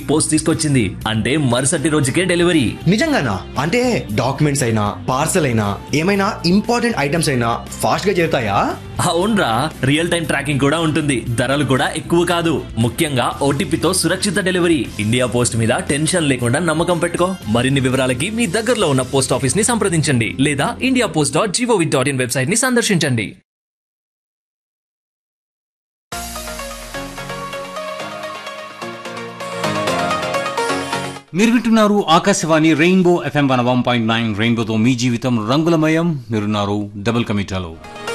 post తీసుకొచ్చింది అంటే మరుసటి రోజుకే డెలివరీ నిజంగానా అంటే డాక్యుమెంట్స్ అయినా పార్సల్ అయినా ఏమైనా ఇంపార్టెంట్ ఐటమ్స్ అయినా ఫాస్ట్ గా చేరుతాయా అవునరా రియల్ టైం ట్రాకింగ్ కూడా ఉంటుంది ధరలు కూడా ఎక్కువ కాదు ముఖ్యంగా ఓటీపీతో సురక్షిత డెలివరీ ఇండియా పోస్ట్ మీద టెన్షన్ లేకుండా నమ్మకం పెట్టుకో మరిన్ని వివరాలకి మీ దగ్గరలో ఉన్న పోస్ట్ ఆఫీస్ ని సంప్రదించండి లేదా India post dot GOV dot in website ని సందర్శించండి మీరు వింటున్నారు Akashvani rainbow FM one one point nine రెయిన్బోతో మీ జీవితం రంగులమయం మీరున్నారు డబుల్ కమిటాలో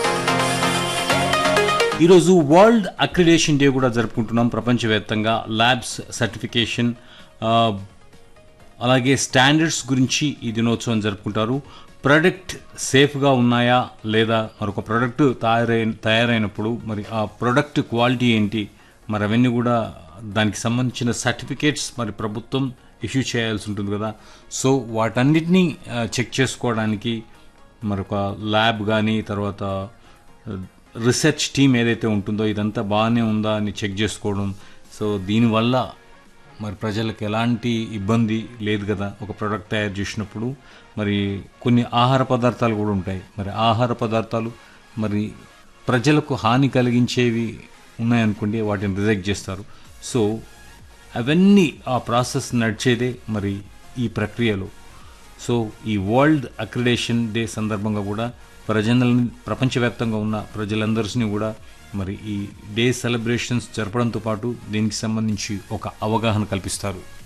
ఈరోజు వరల్డ్ అక్రిడేషన్ డే కూడా జరుపుకుంటున్నాం ప్రపంచవ్యాప్తంగా ల్యాబ్స్ సర్టిఫికేషన్ ఆ, అలాగే స్టాండర్డ్స్ గురించి ఈ దినోత్సవం జరుపుకుంటారు ప్రొడక్ట్ సేఫ్గా ఉన్నాయా లేదా మరొక ప్రొడక్ట్ తయారై తయారైనప్పుడు మరి ఆ ప్రొడక్ట్ క్వాలిటీ ఏంటి మరి అవన్నీ కూడా దానికి సంబంధించిన సర్టిఫికేట్స్ మరి ప్రభుత్వం ఇష్యూ చేయాల్సి ఉంటుంది కదా సో వాటన్నిటినీ ఆ, చెక్ చేసుకోవడానికి మరొక ల్యాబ్ కానీ తర్వాత రీసెర్చ్ టీమ్ ఏదైతే ఉంటుందో ఇదంతా బాగానే ఉందా అని చెక్ చేసుకోవడం సో దీనివల్ల మరి ప్రజలకు ఎలాంటి ఇబ్బంది లేదు కదా ఒక ప్రోడక్ట్ తయారు చేసినప్పుడు మరి కొన్ని ఆహార పదార్థాలు కూడా ఉంటాయి మరి ఆహార పదార్థాలు మరి ప్రజలకు హాని కలిగించేవి ఉన్నాయనుకోండి వాటిని రిజెక్ట్ చేస్తారు సో అవన్నీ ఆ ప్రాసెస్ నడిచేదే మరి ఈ ప్రక్రియలో సో ఈ వరల్డ్ అక్రిడేషన్ డే సందర్భంగా కూడా ప్రజలని ప్రపంచవ్యాప్తంగా ఉన్న ప్రజలందరినీ కూడా మరి ఈ డే సెలబ్రేషన్స్ జరపడంతో పాటు దీనికి సంబంధించి ఒక అవగాహన కల్పిస్తారు